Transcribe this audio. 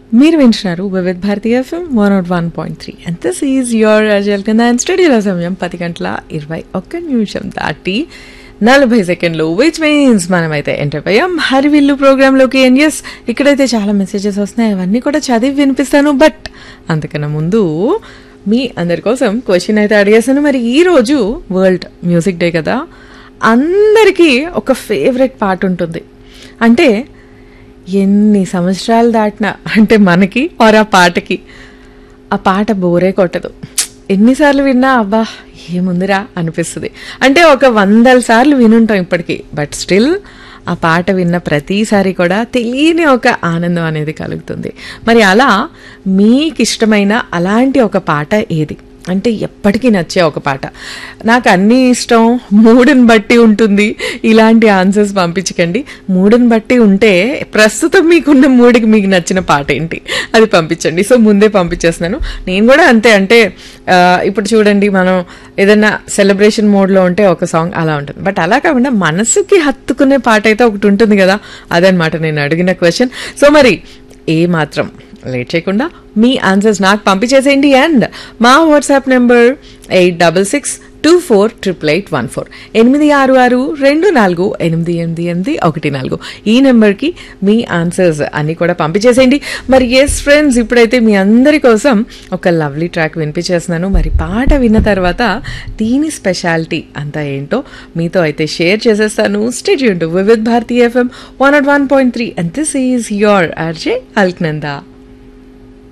మీరు వింటున్నారు Vividh Bharati FM one nought one point three and this is your అజల్ కింద అండ్ స్టడీలో సమయం పది గంటల ఇరవై ఒక్క నిమిషం దాటి నలభై సెకండ్లు విచ్ మీన్స్ మనమైతే ఎంటర్ అయ్యాం హరివిల్లు ప్రోగ్రాంలోకి అండ్ ఎస్ ఇక్కడైతే చాలా మెసేజెస్ వస్తున్నాయి అవన్నీ కూడా చదివి వినిపిస్తాను బట్ అంతకన్నా ముందు మీ అందరి కోసం క్వశ్చన్ అయితే అడిగేసాను మరి ఈ రోజు వరల్డ్ మ్యూజిక్ డే కదా అందరికీ ఒక ఫేవరెట్ పాట ఉంటుంది అంటే ఎన్ని సంవత్సరాలు దాటినా అంటే మనకి ఆర్ ఆ పాటకి ఆ పాట బోరే కొట్టదు ఎన్నిసార్లు విన్నా అబ్బా ఏముందిరా అనిపిస్తుంది అంటే ఒక వందల సార్లు వినుంటాం ఇప్పటికీ బట్ స్టిల్ ఆ పాట విన్న ప్రతిసారి కూడా తెలియని ఒక ఆనందం అనేది కలుగుతుంది మరి అలా మీకు ఇష్టమైన అలాంటి ఒక పాట ఏది అంటే ఎప్పటికీ నచ్చే ఒక పాట నాకు అన్నీ ఇష్టం మూడుని బట్టి ఉంటుంది ఇలాంటి ఆన్సర్స్ పంపించకండి మూడుని బట్టి ఉంటే ప్రస్తుతం మీకున్న మూడుకి మీకు నచ్చిన పాట ఏంటి అది పంపించండి సో ముందే పంపించేస్తున్నాను నేను కూడా అంతే అంటే ఆ, ఇప్పుడు చూడండి మనం ఏదైనా సెలబ్రేషన్ మోడ్లో ఉంటే ఒక సాంగ్ అలా ఉంటుంది బట్ అలా కాకుండా మనసుకి హత్తుకునే పాట అయితే ఒకటి ఉంటుంది కదా అదనమాట నేను అడిగిన క్వశ్చన్ సో మరి ఏ మాత్రం లేట్ చేయకుండా మీ ఆన్సర్స్ నాకు పంపించేసేయండి అండ్ మా WhatsApp number eight double six two four triple eight one four ఎనిమిది ఆరు ఆరు రెండు నాలుగు ఎనిమిది ఎనిమిది ఎనిమిది ఒకటి నాలుగు ఈ నెంబర్కి మీ ఆన్సర్స్ అన్ని కూడా పంపించేసేయండి మరి ఎస్ ఫ్రెండ్స్ ఇప్పుడైతే మీ అందరి కోసం ఒక లవ్లీ ట్రాక్ వినిపించేస్తున్నాను మరి పాట విన్న తర్వాత దీని స్పెషాలిటీ అంతా ఏంటో మీతో అయితే షేర్ చేసేస్తాను స్టేట్ Vividh Bharati FM one nought one point three and this is your RJ Alaknanda